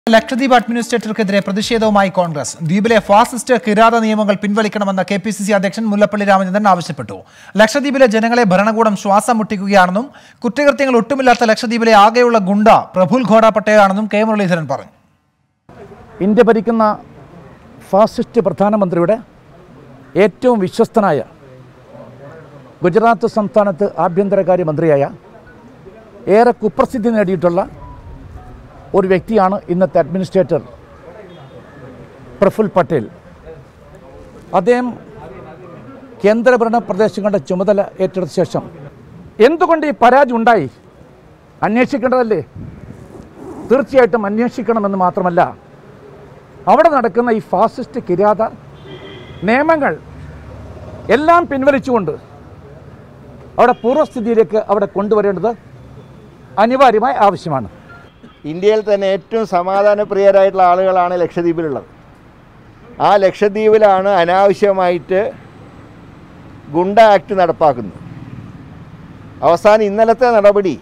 ലക്ഷദ്വീപ് അഡ്മിനിസ്ട്രേറ്റർക്കെതിരെ പ്രതിഷേധവുമായി കോൺഗ്രസ് ദ്വീപിലെ ഫാസിസ്റ്റ് കിരാത നിയമങ്ങൾ പിൻവലിക്കണമെന്ന് കെ പി സി സി അധ്യക്ഷൻ മുല്ലപ്പള്ളി രാമചന്ദ്രൻ ആവശ്യപ്പെട്ടു ലക്ഷദ്വീപിലെ ജനങ്ങളെ ഭരണകൂടം ശ്വാസം മുട്ടിക്കുകയാണെന്നും കുറ്റകൃത്യങ്ങൾ ഒട്ടുമില്ലാത്ത ലക്ഷദ്വീപിലെ ആകെയുള്ള ഗുണ്ട പ്രഫുൽ ഘോഡ പട്ടേലാണെന്നും കെ മുരളീധരൻ പറഞ്ഞു ഇന്ത്യ ഭരിക്കുന്ന ഫാസിസ്റ്റ് പ്രധാനമന്ത്രിയുടെ ഏറ്റവും വിശ്വസ്തനായ ഗുജറാത്ത് സംസ്ഥാനത്ത് ആഭ്യന്തരകാര്യ മന്ത്രിയായ ഏറെ കുപ്രസിദ്ധി നേടിയിട്ടുള്ള ഒരു വ്യക്തിയാണ് ഇന്നത്തെ അഡ്മിനിസ്ട്രേറ്റർ പ്രഫുൽ പട്ടേൽ അദ്ദേഹം കേന്ദ്രഭരണ പ്രദേശങ്ങളുടെ ചുമതല ഏറ്റെടുത്ത ശേഷം എന്തുകൊണ്ട് ഈ പരാജയം ഉണ്ടായി അന്വേഷിക്കേണ്ടതല്ലേ തീർച്ചയായിട്ടും അന്വേഷിക്കണമെന്ന് മാത്രമല്ല അവിടെ നടക്കുന്ന ഈ ഫാസിസ്റ്റ് കിരാത നിയമങ്ങൾ എല്ലാം പിൻവലിച്ചുകൊണ്ട് അവിടെ പൂർവ്വസ്ഥിതിയിലേക്ക് അവിടെ കൊണ്ടുവരേണ്ടത് അനിവാര്യമായ ആവശ്യമാണ് ഇന്ത്യയിൽ തന്നെ ഏറ്റവും സമാധാനപ്രിയരായിട്ടുള്ള ആളുകളാണ് ലക്ഷദ്വീപിലുള്ളത് ആ ലക്ഷദ്വീപിലാണ് അനാവശ്യമായിട്ട് ഗുണ്ട ആക്ട് നടപ്പാക്കുന്നത് അവസാനം ഇന്നലത്തെ നടപടി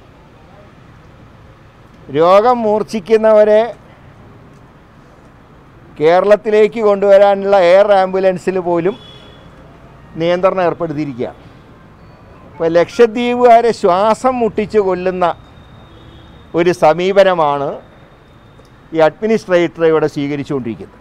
രോഗം മൂർച്ഛിക്കുന്നവരെ കേരളത്തിലേക്ക് കൊണ്ടുവരാനുള്ള എയർ ആംബുലൻസിൽ പോലും നിയന്ത്രണം ഏർപ്പെടുത്തിയിരിക്കുകയാണ് ഇപ്പോൾ ലക്ഷദ്വീപുകാരെ ശ്വാസം മുട്ടിച്ച് കൊല്ലുന്ന ഒരു സമീപനമാണ് ഈ അഡ്മിനിസ്ട്രേറ്റർ ഇവിടെ സ്വീകരിച്ചുകൊണ്ടിരിക്കുന്നത്